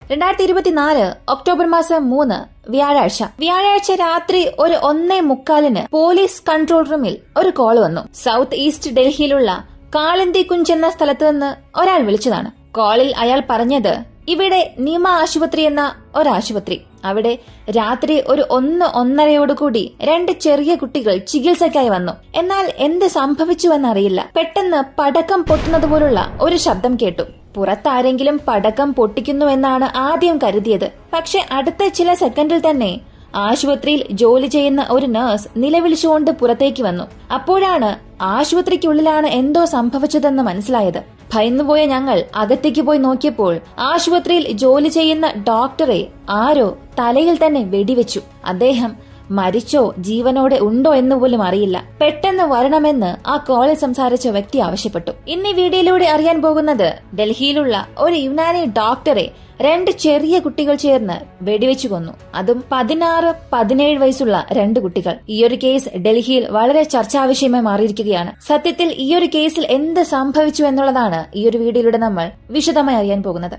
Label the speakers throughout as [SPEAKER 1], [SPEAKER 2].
[SPEAKER 1] രണ്ടായിരത്തി ഇരുപത്തിനാല് ഒക്ടോബർ മാസം മൂന്ന് വ്യാഴാഴ്ച വ്യാഴാഴ്ച രാത്രി ഒരു ഒന്നേ മുക്കാലിന് പോലീസ് കൺട്രോൾ റൂമിൽ ഒരു കോൾ വന്നു സൗത്ത് ഈസ്റ്റ് ഡൽഹിയിലുള്ള കാളിന്തി കുഞ്ച് എന്ന സ്ഥലത്ത് നിന്ന് ഒരാൾ വിളിച്ചതാണ് കോളിൽ അയാൾ പറഞ്ഞത് ഇവിടെ നിമ ആശുപത്രി എന്ന ഒരാശുപത്രി അവിടെ രാത്രി ഒരു ഒന്ന് ഒന്നരയോടുകൂടി രണ്ട് ചെറിയ കുട്ടികൾ ചികിത്സയ്ക്കായി വന്നു എന്നാൽ എന്ത് സംഭവിച്ചുവെന്നറിയില്ല പെട്ടെന്ന് പടക്കം പൊട്ടുന്നത് പോലുള്ള ഒരു ശബ്ദം കേട്ടു പുറത്താരെങ്കിലും പടക്കം പൊട്ടിക്കുന്നുവെന്നാണ് ആദ്യം കരുതിയത് പക്ഷെ അടുത്ത ചില സെക്കൻഡിൽ തന്നെ ആശുപത്രിയിൽ ജോലി ചെയ്യുന്ന ഒരു നഴ്സ് നിലവിളിച്ചുകൊണ്ട് പുറത്തേക്ക് വന്നു അപ്പോഴാണ് ആശുപത്രിക്കുള്ളിലാണ് എന്തോ സംഭവിച്ചതെന്ന് മനസ്സിലായത് ഭയന്നുപോയ ഞങ്ങൾ അകത്തേക്ക് പോയി നോക്കിയപ്പോൾ ആശുപത്രിയിൽ ജോലി ചെയ്യുന്ന ഡോക്ടറെ ആരോ തലയിൽ തന്നെ വെടിവെച്ചു അദ്ദേഹം മരിച്ചോ ജീവനോടെ ഉണ്ടോ എന്ന് പോലും അറിയില്ല പെട്ടെന്ന് വരണമെന്ന് ആ കോളിൽ സംസാരിച്ച വ്യക്തി ആവശ്യപ്പെട്ടു ഇന്ന് ഈ വീഡിയോയിലൂടെ അറിയാൻ പോകുന്നത് ഡൽഹിയിലുള്ള ഒരു യുനാനി ഡോക്ടറെ രണ്ട് ചെറിയ കുട്ടികൾ ചേർന്ന് വെടിവെച്ചു കൊന്നു അതും പതിനാറ് പതിനേഴ് വയസ്സുള്ള രണ്ട് കുട്ടികൾ ഈയൊരു കേസ് ഡൽഹിയിൽ വളരെ ചർച്ചാ വിഷയമായി മാറിയിരിക്കുകയാണ് സത്യത്തിൽ ഈയൊരു കേസിൽ എന്ത് സംഭവിച്ചു എന്നുള്ളതാണ് ഈയൊരു വീഡിയോയിലൂടെ നമ്മൾ വിശദമായി അറിയാൻ പോകുന്നത്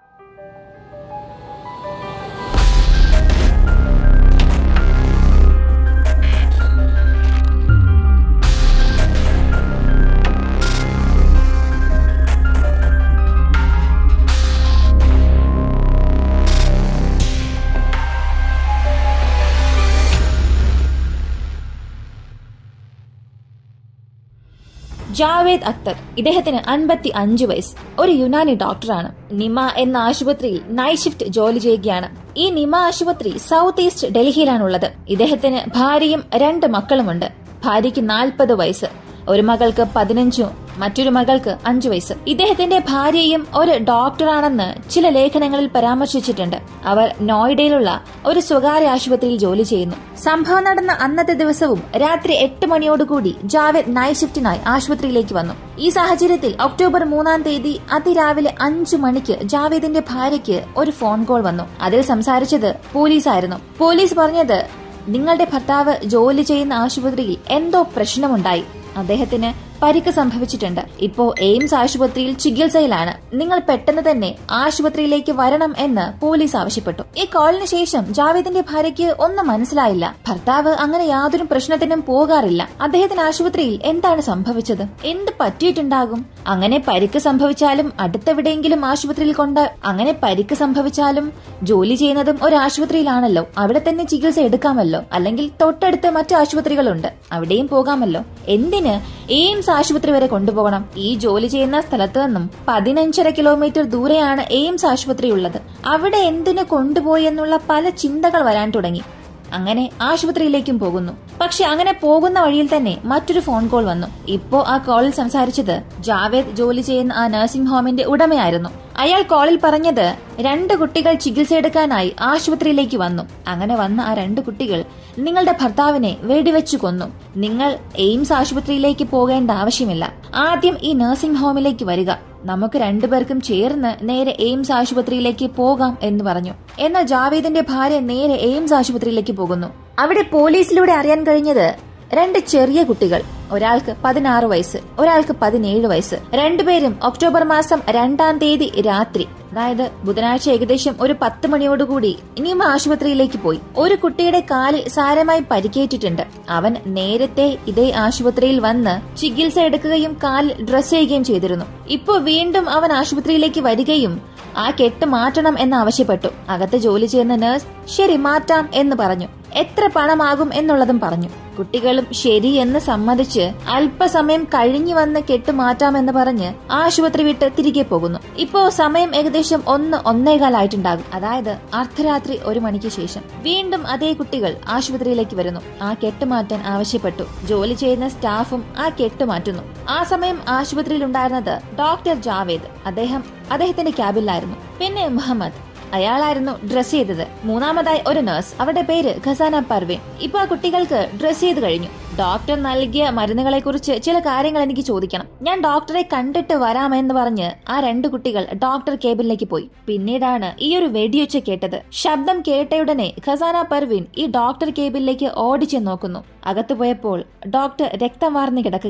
[SPEAKER 1] ജാവേദ് അക്തർ ഇദ്ദേഹത്തിന് അൻപത്തി അഞ്ച് വയസ്സ് ഒരു യുനാനി ഡോക്ടറാണ് നിമ എന്ന ആശുപത്രിയിൽ നൈറ്റ് ഷിഫ്റ്റ് ജോലി ചെയ്യുകയാണ് ഈ നിമ ആശുപത്രി സൗത്ത് ഈസ്റ്റ് ഡൽഹിയിലാണുള്ളത് ഇദ്ദേഹത്തിന് ഭാര്യയും രണ്ട് മക്കളുമുണ്ട് ഭാര്യയ്ക്ക് നാൽപ്പത് വയസ്സ് ഒരു മകൾക്ക് പതിനഞ്ചും മറ്റൊരു മകൾക്ക് അഞ്ചു വയസ്സ് ഇദ്ദേഹത്തിന്റെ ഭാര്യയും ഒരു ഡോക്ടറാണെന്ന് ചില ലേഖനങ്ങളിൽ പരാമർശിച്ചിട്ടുണ്ട് അവർ നോയിഡയിലുള്ള ഒരു സ്വകാര്യ ആശുപത്രിയിൽ ജോലി ചെയ്യുന്നു സംഭവം നടന്ന അന്നത്തെ ദിവസവും രാത്രി എട്ട് മണിയോടുകൂടി ജാവേദ് നൈറ്റ് ഷിഫ്റ്റിനായി ആശുപത്രിയിലേക്ക് വന്നു ഈ സാഹചര്യത്തിൽ ഒക്ടോബർ മൂന്നാം തീയതി അതിരാവിലെ അഞ്ചു മണിക്ക് ജാവേദിന്റെ ഭാര്യയ്ക്ക് ഒരു ഫോൺ കോൾ വന്നു അതിൽ സംസാരിച്ചത് പോലീസായിരുന്നു പോലീസ് പറഞ്ഞത് നിങ്ങളുടെ ഭർത്താവ് ജോലി ചെയ്യുന്ന ആശുപത്രിയിൽ എന്തോ പ്രശ്നമുണ്ടായി അദ്ദേഹത്തിന് പരിക്ക് സംഭവിച്ചിട്ടുണ്ട് ഇപ്പോ എയിംസ് ആശുപത്രിയിൽ ചികിത്സയിലാണ് നിങ്ങൾ പെട്ടെന്ന് തന്നെ ആശുപത്രിയിലേക്ക് വരണം എന്ന് പോലീസ് ആവശ്യപ്പെട്ടു ഈ കോളിന് ശേഷം ജാവേദിന്റെ ഭാര്യയ്ക്ക് ഒന്നും മനസ്സിലായില്ല ഭർത്താവ് അങ്ങനെ യാതൊരു പ്രശ്നത്തിനും പോകാറില്ല അദ്ദേഹത്തിന് ആശുപത്രിയിൽ എന്താണ് സംഭവിച്ചത് എന്ത് പറ്റിയിട്ടുണ്ടാകും അങ്ങനെ പരിക്ക് സംഭവിച്ചാലും അടുത്തെവിടെയെങ്കിലും ആശുപത്രിയിൽ കൊണ്ട് അങ്ങനെ പരിക്ക് സംഭവിച്ചാലും ജോലി ചെയ്യുന്നതും ഒരു ആശുപത്രിയിലാണല്ലോ അവിടെ തന്നെ ചികിത്സ എടുക്കാമല്ലോ അല്ലെങ്കിൽ തൊട്ടടുത്ത് മറ്റു ആശുപത്രികളുണ്ട് അവിടെയും പോകാമല്ലോ എന്തിന് എയിംസ് ആശുപത്രി വരെ കൊണ്ടുപോകണം ഈ ജോലി ചെയ്യുന്ന സ്ഥലത്ത് നിന്നും പതിനഞ്ചര കിലോമീറ്റർ ദൂരെയാണ് എയിംസ് ആശുപത്രി ഉള്ളത് അവിടെ എന്തിനു കൊണ്ടുപോയി എന്നുള്ള പല ചിന്തകൾ വരാൻ തുടങ്ങി അങ്ങനെ ആശുപത്രിയിലേക്കും പോകുന്നു പക്ഷെ അങ്ങനെ പോകുന്ന വഴിയിൽ തന്നെ മറ്റൊരു ഫോൺ കോൾ വന്നു ഇപ്പോ ആ കോളിൽ സംസാരിച്ചത് ജാവേദ് ജോലി ചെയ്യുന്ന ആ നഴ്സിംഗ് ഹോമിന്റെ ഉടമയായിരുന്നു അയാൾ കോളിൽ പറഞ്ഞത് രണ്ട് കുട്ടികൾ ചികിത്സയെടുക്കാനായി ആശുപത്രിയിലേക്ക് വന്നു അങ്ങനെ വന്ന ആ രണ്ട് കുട്ടികൾ നിങ്ങളുടെ ഭർത്താവിനെ വെടിവെച്ചു കൊന്നു നിങ്ങൾ എയിംസ് ആശുപത്രിയിലേക്ക് പോകേണ്ട ആവശ്യമില്ല ആദ്യം ഈ നഴ്സിംഗ് ഹോമിലേക്ക് വരിക നമുക്ക് രണ്ടുപേർക്കും ചേർന്ന് നേരെ എയിംസ് ആശുപത്രിയിലേക്ക് പോകാം എന്ന് പറഞ്ഞു എന്നാൽ ജാവേദിന്റെ ഭാര്യ നേരെ എയിംസ് ആശുപത്രിയിലേക്ക് പോകുന്നു അവിടെ പോലീസിലൂടെ അറിയാൻ കഴിഞ്ഞത് രണ്ട് ചെറിയ കുട്ടികൾ ഒരാൾക്ക് പതിനാറ് വയസ്സ് ഒരാൾക്ക് പതിനേഴ് വയസ്സ് രണ്ടുപേരും ഒക്ടോബർ മാസം രണ്ടാം തീയതി രാത്രി അതായത് ബുധനാഴ്ച ഏകദേശം ഒരു പത്ത് മണിയോടുകൂടി ഇനിയും ആശുപത്രിയിലേക്ക് പോയി ഒരു കുട്ടിയുടെ കാലിൽ സാരമായി പരിക്കേറ്റിട്ടുണ്ട് അവൻ നേരത്തെ ഇതേ ആശുപത്രിയിൽ വന്ന് ചികിത്സ എടുക്കുകയും കാലിൽ ഡ്രസ് ചെയ്യുകയും ചെയ്തിരുന്നു ഇപ്പോ വീണ്ടും അവൻ ആശുപത്രിയിലേക്ക് വരികയും ആ കെട്ട് മാറ്റണം എന്ന് ആവശ്യപ്പെട്ടു അകത്ത് ജോലി ചെയ്യുന്ന നഴ്സ് ശരി മാറ്റാം എന്ന് പറഞ്ഞു എത്ര പണമാകും എന്നുള്ളതും പറഞ്ഞു കുട്ടികളും ശരി എന്ന് സമ്മതിച്ച് അല്പസമയം കഴിഞ്ഞു വന്ന് കെട്ട് മാറ്റാമെന്ന് പറഞ്ഞ് ആശുപത്രി വിട്ട് തിരികെ പോകുന്നു ഇപ്പോ സമയം ഏകദേശം ഒന്ന് ഒന്നേകാലായിട്ടുണ്ടാകും അതായത് അർദ്ധരാത്രി ഒരു മണിക്ക് ശേഷം വീണ്ടും അതേ കുട്ടികൾ ആശുപത്രിയിലേക്ക് വരുന്നു ആ കെട്ട് മാറ്റാൻ ആവശ്യപ്പെട്ടു ജോലി ചെയ്യുന്ന സ്റ്റാഫും ആ കെട്ട് മാറ്റുന്നു ആ സമയം ആശുപത്രിയിൽ ഉണ്ടായിരുന്നത് ഡോക്ടർ ജാവേദ് അദ്ദേഹം അദ്ദേഹത്തിന്റെ ക്യാബിലായിരുന്നു പിന്നെ മുഹമ്മദ് അയാളായിരുന്നു ഡ്രസ് ചെയ്തത് മൂന്നാമതായി ഒരു നഴ്സ് അവരുടെ പേര് ഖസാന പർവീൻ ഇപ്പൊ ആ കുട്ടികൾക്ക് ഡ്രസ് ചെയ്ത് കഴിഞ്ഞു ഡോക്ടർ നൽകിയ മരുന്നുകളെ കുറിച്ച് ചില കാര്യങ്ങൾ എനിക്ക് ചോദിക്കണം ഞാൻ ഡോക്ടറെ കണ്ടിട്ട് വരാമെന്ന് പറഞ്ഞ് ആ രണ്ട് കുട്ടികൾ ഡോക്ടർ കേബിനിലേക്ക് പോയി പിന്നീടാണ് ഈ ഒരു വെടിയൊച്ച കേട്ടത് ശബ്ദം കേട്ടയുടനെ ഖസാന പർവീൻ ഈ ഡോക്ടർ കേബിനിലേക്ക് ഓടിച്ചു നോക്കുന്നു അകത്തു പോയപ്പോൾ ഡോക്ടർ രക്തം വാർന്നു കിടക്കുകയാണ്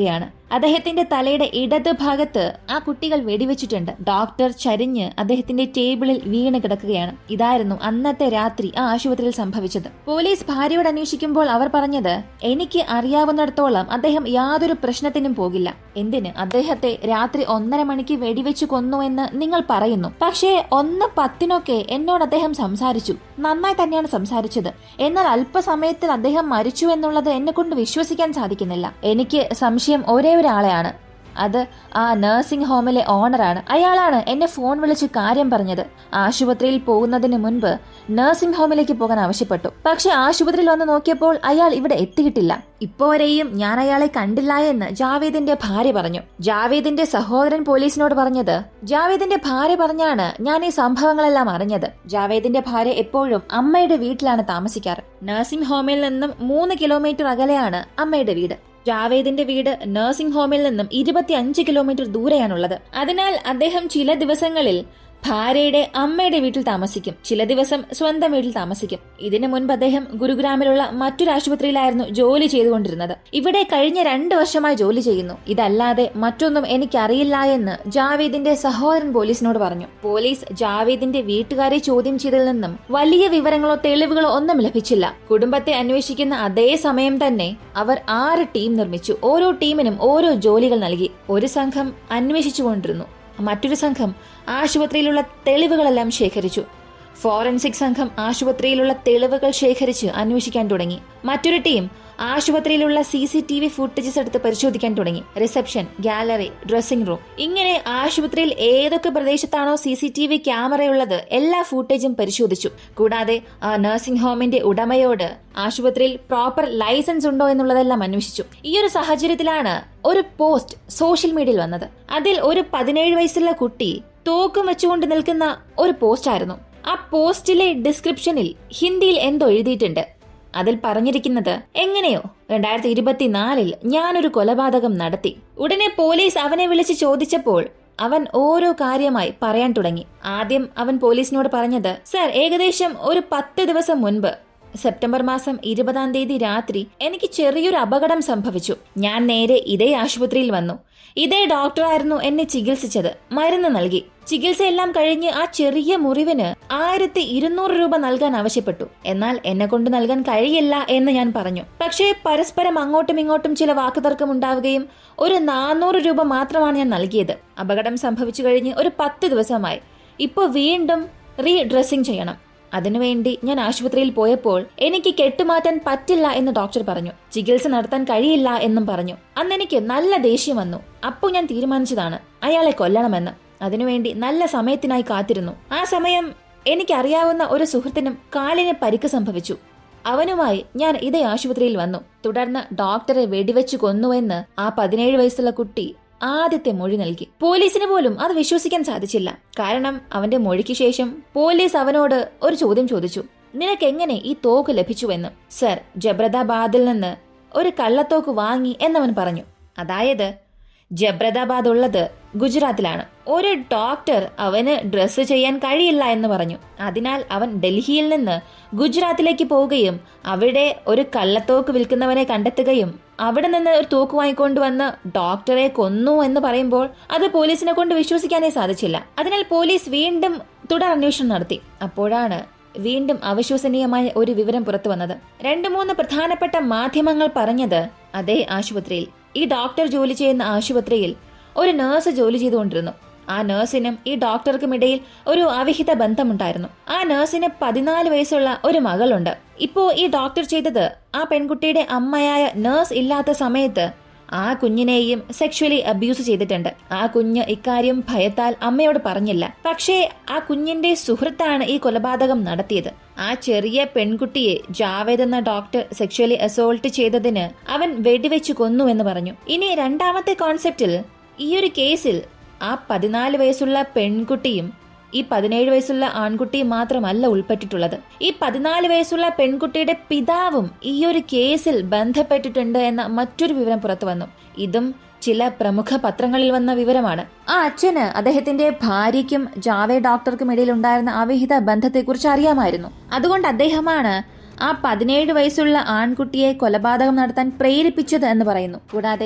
[SPEAKER 1] അദ്ദേഹത്തിന്റെ തലയുടെ ഇടത് ഭാഗത്ത് ആ കുട്ടികൾ വെടിവെച്ചിട്ടുണ്ട് ഡോക്ടർ ചരിഞ്ഞ് അദ്ദേഹത്തിന്റെ ടേബിളിൽ വീണ് കിടക്കുകയാണ് ഇതായിരുന്നു അന്നത്തെ രാത്രി ആ ആശുപത്രിയിൽ സംഭവിച്ചത് പോലീസ് ഭാര്യയോട് അന്വേഷിക്കുമ്പോൾ അവർ പറഞ്ഞത് എനിക്ക് അറിയാവുന്നിടത്തോളം അദ്ദേഹം യാതൊരു പ്രശ്നത്തിനും പോകില്ല എന്തിന് അദ്ദേഹത്തെ രാത്രി ഒന്നര മണിക്ക് വെടിവെച്ച് കൊന്നു എന്ന് നിങ്ങൾ പറയുന്നു പക്ഷേ ഒന്ന് പത്തിനൊക്കെ എന്നോട് അദ്ദേഹം സംസാരിച്ചു നന്നായി തന്നെയാണ് സംസാരിച്ചത് എന്നാൽ അല്പസമയത്തിൽ അദ്ദേഹം മരിച്ചു എന്നുള്ളത് എന്നെ കൊണ്ട് വിശ്വസിക്കാൻ സാധിക്കുന്നില്ല എനിക്ക് സംശയം ഒരേ ഒരാളെയാണ് അത് ആ നഴ്സിംഗ് ഹോമിലെ ഓണറാണ് അയാളാണ് എന്നെ ഫോൺ വിളിച്ച് കാര്യം പറഞ്ഞത് ആശുപത്രിയിൽ പോകുന്നതിന് മുൻപ് നഴ്സിംഗ് ഹോമിലേക്ക് പോകാൻ ആവശ്യപ്പെട്ടു പക്ഷെ ആശുപത്രിയിൽ വന്ന് നോക്കിയപ്പോൾ അയാൾ ഇവിടെ എത്തിയിട്ടില്ല ഇപ്പോരെയും ഞാൻ അയാളെ കണ്ടില്ല എന്ന് ജാവേദിന്റെ ഭാര്യ പറഞ്ഞു ജാവേദിന്റെ സഹോദരൻ പോലീസിനോട് പറഞ്ഞത് ജാവേദിന്റെ ഭാര്യ പറഞ്ഞാണ് ഞാൻ ഈ സംഭവങ്ങളെല്ലാം അറിഞ്ഞത് ജാവേദിന്റെ ഭാര്യ എപ്പോഴും അമ്മയുടെ വീട്ടിലാണ് താമസിക്കാറ് നഴ്സിംഗ് ഹോമിൽ നിന്നും മൂന്ന് കിലോമീറ്റർ അകലെയാണ് അമ്മയുടെ വീട് ജാവേദിന്റെ വീട് നഴ്സിംഗ് ഹോമിൽ നിന്നും ഇരുപത്തിയഞ്ച് കിലോമീറ്റർ ദൂരെയാണുള്ളത് അതിനാൽ അദ്ദേഹം ചില ദിവസങ്ങളിൽ ഭാര്യയുടെ അമ്മയുടെ വീട്ടിൽ താമസിക്കും ചില ദിവസം സ്വന്തം വീട്ടിൽ താമസിക്കും ഇതിനു മുൻപ് അദ്ദേഹം ഗുരുഗ്രാമിലുള്ള മറ്റൊരു ആശുപത്രിയിലായിരുന്നു ജോലി ചെയ്തുകൊണ്ടിരുന്നത് ഇവിടെ കഴിഞ്ഞ രണ്ടു വർഷമായി ജോലി ചെയ്യുന്നു ഇതല്ലാതെ മറ്റൊന്നും എനിക്കറിയില്ല എന്ന് ജാവേദിന്റെ സഹോദരൻ പോലീസിനോട് പറഞ്ഞു പോലീസ് ജാവേദിന്റെ വീട്ടുകാരെ ചോദ്യം ചെയ്തതിൽ നിന്നും വലിയ വിവരങ്ങളോ തെളിവുകളോ ഒന്നും ലഭിച്ചില്ല കുടുംബത്തെ അന്വേഷിക്കുന്ന അതേ സമയം തന്നെ അവർ ആറ് ടീം നിർമ്മിച്ചു ഓരോ ടീമിനും ഓരോ ജോലികൾ നൽകി ഒരു സംഘം അന്വേഷിച്ചുകൊണ്ടിരുന്നു മറ്റൊരു സംഘം ആശുപത്രിയിലുള്ള തെളിവുകളെല്ലാം ശേഖരിച്ചു ഫോറൻസിക് സംഘം ആശുപത്രിയിലുള്ള തെളിവുകൾ ശേഖരിച്ച് അന്വേഷിക്കാൻ തുടങ്ങി മറ്റൊരു ടീം ആശുപത്രിയിലുള്ള C C T V footages എടുത്ത് പരിശോധിക്കാൻ തുടങ്ങി റിസപ്ഷൻ ഗാലറി ഡ്രസ്സിംഗ് റൂം ഇങ്ങനെ ആശുപത്രിയിൽ ഏതൊക്കെ പ്രദേശത്താണോ സി സി ടി വി ക്യാമറയുള്ളത് എല്ലാ ഫുട്ടേജും പരിശോധിച്ചു കൂടാതെ ആ നഴ്സിംഗ് ഹോമിന്റെ ഉടമയോട് ആശുപത്രിയിൽ പ്രോപ്പർ ലൈസൻസ് ഉണ്ടോ എന്നുള്ളതെല്ലാം അന്വേഷിച്ചു ഈ ഒരു സാഹചര്യത്തിലാണ് ഒരു പോസ്റ്റ് സോഷ്യൽ മീഡിയയിൽ വന്നത് അതിൽ ഒരു പതിനേഴ് വയസ്സുള്ള കുട്ടി തോക്കും വെച്ചുകൊണ്ട് നിൽക്കുന്ന ഒരു പോസ്റ്റ് ആയിരുന്നു ആ പോസ്റ്റിലെ ഡിസ്ക്രിപ്ഷനിൽ ഹിന്ദിയിൽ എന്തോ എഴുതിയിട്ടുണ്ട് അതിൽ പറഞ്ഞിരിക്കുന്നത് എങ്ങനെയോ രണ്ടായിരത്തി ഇരുപത്തിനാലിൽ ഞാനൊരു കൊലപാതകം നടത്തി ഉടനെ പോലീസ് അവനെ വിളിച്ച് ചോദിച്ചപ്പോൾ അവൻ ഓരോ കാര്യമായി പറയാൻ തുടങ്ങി ആദ്യം അവൻ പോലീസിനോട് പറഞ്ഞത് സർ ഏകദേശം ഒരു പത്ത് ദിവസം മുൻപ് സെപ്റ്റംബർ മാസം ഇരുപതാം തീയതി രാത്രി എനിക്ക് ചെറിയൊരു അപകടം സംഭവിച്ചു ഞാൻ നേരെ ഇതേ ആശുപത്രിയിൽ വന്നു ഇതേ ഡോക്ടറായിരുന്നു എന്നെ ചികിത്സിച്ചത് മരുന്ന് നൽകി ചികിത്സയെല്ലാം കഴിഞ്ഞ് ആ ചെറിയ മുറിവിന് ആയിരത്തി ഇരുന്നൂറ് രൂപ നൽകാൻ ആവശ്യപ്പെട്ടു എന്നാൽ എന്നെ കൊണ്ട് നൽകാൻ കഴിയില്ല എന്ന് ഞാൻ പറഞ്ഞു പക്ഷേ പരസ്പരം അങ്ങോട്ടും ഇങ്ങോട്ടും ചില വാക്കുതർക്കം ഉണ്ടാവുകയും ഒരു നാനൂറ് രൂപ മാത്രമാണ് ഞാൻ നൽകിയത് അപകടം സംഭവിച്ചു കഴിഞ്ഞ് ഒരു പത്ത് ദിവസമായി ഇപ്പോൾ വീണ്ടും റീ ഡ്രസ്സിംഗ് ചെയ്യണം അതിനുവേണ്ടി ഞാൻ ആശുപത്രിയിൽ പോയപ്പോൾ എനിക്ക് കെട്ടുമാറ്റാൻ പറ്റില്ല എന്ന് ഡോക്ടർ പറഞ്ഞു ചികിത്സ നടത്താൻ കഴിയില്ല എന്നും പറഞ്ഞു അന്ന് എനിക്ക് നല്ല ദേഷ്യം വന്നു അപ്പോൾ ഞാൻ തീരുമാനിച്ചതാണ് അയാളെ കൊല്ലണമെന്ന് അതിനുവേണ്ടി നല്ല സമയത്തിനായി കാത്തിരുന്നു ആ സമയം എനിക്കറിയാവുന്ന ഒരു സുഹൃത്തിനും കാലിന് പരിക്ക് സംഭവിച്ചു അവനുമായി ഞാൻ ഇതേ ആശുപത്രിയിൽ വന്നു തുടർന്ന് ഡോക്ടറെ വെടിവെച്ചു കൊന്നുവെന്ന് ആ പതിനേഴ് വയസ്സുള്ള കുട്ടി ആദ്യത്തെ മൊഴി നൽകി പോലീസിന് പോലും അത് വിശ്വസിക്കാൻ സാധിച്ചില്ല കാരണം അവന്റെ മൊഴിക്ക് ശേഷം പോലീസ് അവനോട് ഒരു ചോദ്യം ചോദിച്ചു നിനക്ക് എങ്ങനെ ഈ തോക്ക് ലഭിച്ചുവെന്ന് സർ ജബ്രദാബാദിൽ നിന്ന് ഒരു കള്ളത്തോക്ക് വാങ്ങി എന്നവൻ പറഞ്ഞു അതായത് ജബ്രദാബാദ് ഉള്ളത് ഗുജറാത്തിലാണ് ഒരു ഡോക്ടർ അവന് ഡ്രസ്സ് ചെയ്യാൻ കഴിയില്ല എന്ന് പറഞ്ഞു അതിനാൽ അവൻ ഡൽഹിയിൽ നിന്ന് ഗുജറാത്തിലേക്ക് പോവുകയും അവിടെ ഒരു കള്ളത്തോക്ക് വിൽക്കുന്നവനെ കണ്ടെത്തുകയും അവിടെ നിന്ന് ഒരു തോക്ക് വാങ്ങിക്കൊണ്ടുവന്ന് ഡോക്ടറെ കൊന്നു എന്ന് പറയുമ്പോൾ അത് പോലീസിനെ കൊണ്ട് വിശ്വസിക്കാനേ സാധിച്ചില്ല അതിനാൽ പോലീസ് വീണ്ടും തുടർ അന്വേഷണം നടത്തി അപ്പോഴാണ് വീണ്ടും അവിശ്വസനീയമായ ഒരു വിവരം പുറത്തു വന്നത് രണ്ടു മൂന്ന് പ്രധാനപ്പെട്ട മാധ്യമങ്ങൾ പറഞ്ഞത് അതേ ആശുപത്രിയിൽ ഈ ഡോക്ടർ ജോലി ചെയ്യുന്ന ആശുപത്രിയിൽ ഒരു നേഴ്സ് ജോലി ചെയ്തുകൊണ്ടിരുന്നു ആ നേഴ്സിനും ഈ ഡോക്ടർക്കും ഇടയിൽ ഒരു അവിഹിത ബന്ധമുണ്ടായിരുന്നു ആ നേഴ്സിന് പതിനാല് വയസ്സുള്ള ഒരു മകളുണ്ട് ഇപ്പോ ഈ ഡോക്ടർ ചെയ്തത് ആ പെൺകുട്ടിയുടെ അമ്മയായ നേഴ്സ് ഇല്ലാത്ത സമയത്ത് ആ കുഞ്ഞിനെയും സെക്ഷുവലി അബ്യൂസ് ചെയ്തിട്ടുണ്ട് ആ കുഞ്ഞ് ഇക്കാര്യം ഭയത്താൽ അമ്മയോട് പറഞ്ഞില്ല പക്ഷേ ആ കുഞ്ഞിന്റെ സുഹൃത്താണ് ഈ കൊലപാതകം നടത്തിയത് ആ ചെറിയ പെൺകുട്ടിയെ ജാവേദ് എന്ന ഡോക്ടർ സെക്ഷുവലി അസോൾട്ട് ചെയ്തതിന് അവൻ വെടിവെച്ചു കൊന്നു എന്ന് പറഞ്ഞു ഇനി രണ്ടാമത്തെ കോൺസെപ്റ്റിൽ ഈ ഒരു കേസിൽ ആ പതിനാല് വയസ്സുള്ള പെൺകുട്ടിയും ഈ പതിനേഴ് വയസ്സുള്ള ആൺകുട്ടിയും മാത്രമല്ല ഉൾപ്പെട്ടിട്ടുള്ളത് ഈ പതിനാല് വയസ്സുള്ള പെൺകുട്ടിയുടെ പിതാവും ഈ ഒരു കേസിൽ ബന്ധപ്പെട്ടിട്ടുണ്ട് എന്ന മറ്റൊരു വിവരം പുറത്തു വന്നു ഇതും ചില പ്രമുഖ പത്രങ്ങളിൽ വന്ന വിവരമാണ് ആ അച്ഛന് അദ്ദേഹത്തിന്റെ ഭാര്യയ്ക്കും ജാവേ ഡോക്ടർക്കും ഇടയിൽ ഉണ്ടായിരുന്ന അവിഹിത ബന്ധത്തെക്കുറിച്ച് അറിയാമായിരുന്നു അതുകൊണ്ട് അദ്ദേഹമാണ് ആ പതിനേഴ് വയസ്സുള്ള ആൺകുട്ടിയെ കൊലപാതകം നടത്താൻ പ്രേരിപ്പിച്ചത് എന്ന് പറയുന്നു കൂടാതെ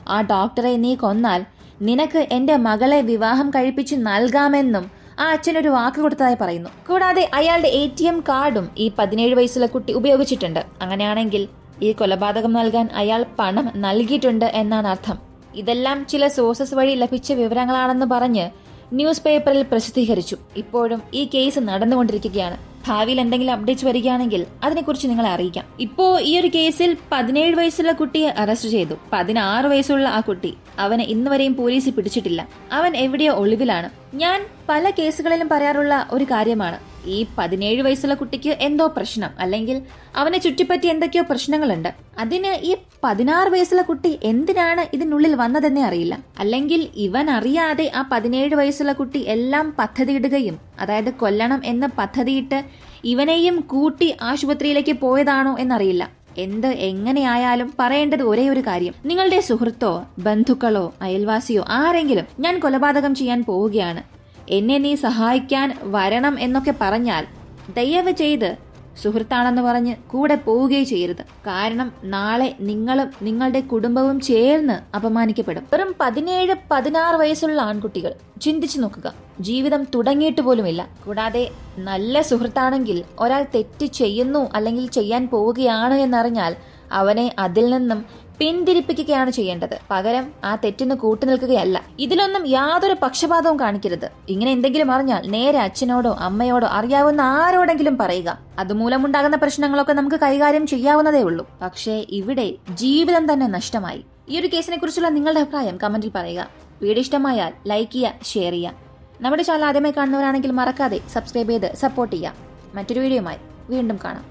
[SPEAKER 1] ആ ഡോക്ടറെ നീ കൊന്നാൽ നിനക്ക് എന്റെ മകളെ വിവാഹം കഴിപ്പിച്ച് നൽകാമെന്നും ആ അച്ഛൻ ഒരു വാക്ക് കൊടുത്തതായി പറയുന്നു കൂടാതെ അയാളുടെ എ ടി എം കാർഡും ഈ പതിനേഴ് വയസ്സുള്ള കുട്ടി ഉപയോഗിച്ചിട്ടുണ്ട് അങ്ങനെയാണെങ്കിൽ ഈ കൊലപാതകം നൽകാൻ അയാൾ പണം നൽകിയിട്ടുണ്ട് എന്നാണ് അർത്ഥം ഇതെല്ലാം ചില സോഴ്സസ് വഴി ലഭിച്ച വിവരങ്ങളാണെന്ന് പറഞ്ഞ് ന്യൂസ് പേപ്പറിൽ പ്രസിദ്ധീകരിച്ചു ഇപ്പോഴും ഈ കേസ് നടന്നുകൊണ്ടിരിക്കുകയാണ് ഭാവിയിൽ എന്തെങ്കിലും അപ്ഡേറ്റ്സ് വരികയാണെങ്കിൽ അതിനെക്കുറിച്ച് നിങ്ങളെ അറിയിക്കാം ഇപ്പോ ഈ ഒരു കേസിൽ പതിനേഴ് വയസ്സുള്ള കുട്ടിയെ അറസ്റ്റ് ചെയ്തു പതിനാറ് വയസ്സുള്ള ആ കുട്ടി അവനെ ഇന്ന് വരെയും പോലീസ് പിടിച്ചിട്ടില്ല അവൻ എവിടെയോ ഒളിവിലാണ് ഞാൻ പല കേസുകളിലും പറയാറുള്ള ഒരു കാര്യമാണ് ഈ പതിനേഴ് വയസ്സുള്ള കുട്ടിക്ക് എന്തോ പ്രശ്നം അല്ലെങ്കിൽ അവനെ ചുറ്റിപ്പറ്റി എന്തൊക്കെയോ പ്രശ്നങ്ങളുണ്ട് അതിന് ഈ പതിനാറ് വയസ്സുള്ള കുട്ടി എന്തിനാണ് ഇതിനുള്ളിൽ വന്നതെന്നേ അറിയില്ല അല്ലെങ്കിൽ ഇവൻ അറിയാതെ ആ പതിനേഴ് വയസ്സുള്ള കുട്ടി എല്ലാം പദ്ധതിയിടുകയും അതായത് കൊല്ലണം എന്ന് പദ്ധതിയിട്ട് ഇവനെയും കൂട്ടി ആശുപത്രിയിലേക്ക് പോയതാണോ എന്നറിയില്ല എന്ത് എങ്ങനെയായാലും പറയേണ്ടത് ഒരേ ഒരു കാര്യം നിങ്ങളുടെ സുഹൃത്തോ ബന്ധുക്കളോ അയൽവാസിയോ ആരെങ്കിലും ഞാൻ കൊലപാതകം ചെയ്യാൻ പോവുകയാണ് എന്നെ നീ സഹായിക്കാൻ വരണം എന്നൊക്കെ പറഞ്ഞാൽ ദയവ് ചെയ്ത് സുഹൃത്താണെന്ന് പറഞ്ഞ് കൂടെ പോവുകയും ചെയ്യരുത് കാരണം നാളെ നിങ്ങളും നിങ്ങളുടെ കുടുംബവും ചേർന്ന് അപമാനിക്കപ്പെടും വെറും പതിനേഴ് പതിനാറ് വയസ്സുള്ള ആൺകുട്ടികൾ ചിന്തിച്ചു നോക്കുക ജീവിതം തുടങ്ങിയിട്ട് പോലുമില്ല കൂടാതെ നല്ല സുഹൃത്താണെങ്കിൽ ഒരാൾ തെറ്റ് ചെയ്യുന്നു അല്ലെങ്കിൽ ചെയ്യാൻ പോവുകയാണ് എന്നറിഞ്ഞാൽ അവനെ അതിൽ നിന്നും പിന്തിരിപ്പിക്കുകയാണ് ചെയ്യേണ്ടത് പകരം ആ തെറ്റിന് കൂട്ടുനിൽക്കുകയല്ല ഇതിലൊന്നും യാതൊരു പക്ഷപാതവും കാണിക്കരുത് ഇങ്ങനെ എന്തെങ്കിലും അറിഞ്ഞാൽ നേരെ അച്ഛനോടോ അമ്മയോടോ അറിയാവുന്ന ആരോടെങ്കിലും പറയുക അതുമൂലമുണ്ടാകുന്ന പ്രശ്നങ്ങളൊക്കെ നമുക്ക് കൈകാര്യം ചെയ്യാവുന്നതേ ഉള്ളൂ പക്ഷേ ഇവിടെ ജീവിതം തന്നെ നഷ്ടമായി ഈ ഒരു കേസിനെ കുറിച്ചുള്ള നിങ്ങളുടെ അഭിപ്രായം കമന്റിൽ പറയുക വീഡിയോ ഇഷ്ടമായാൽ ലൈക്ക് ചെയ്യുക ഷെയർ ചെയ്യുക നമ്മുടെ ചാനൽ ആദ്യമായി കാണുന്നവരാണെങ്കിൽ മറക്കാതെ സബ്സ്ക്രൈബ് ചെയ്ത് സപ്പോർട്ട് ചെയ്യുക മറ്റൊരു വീഡിയോയുമായി വീണ്ടും കാണാം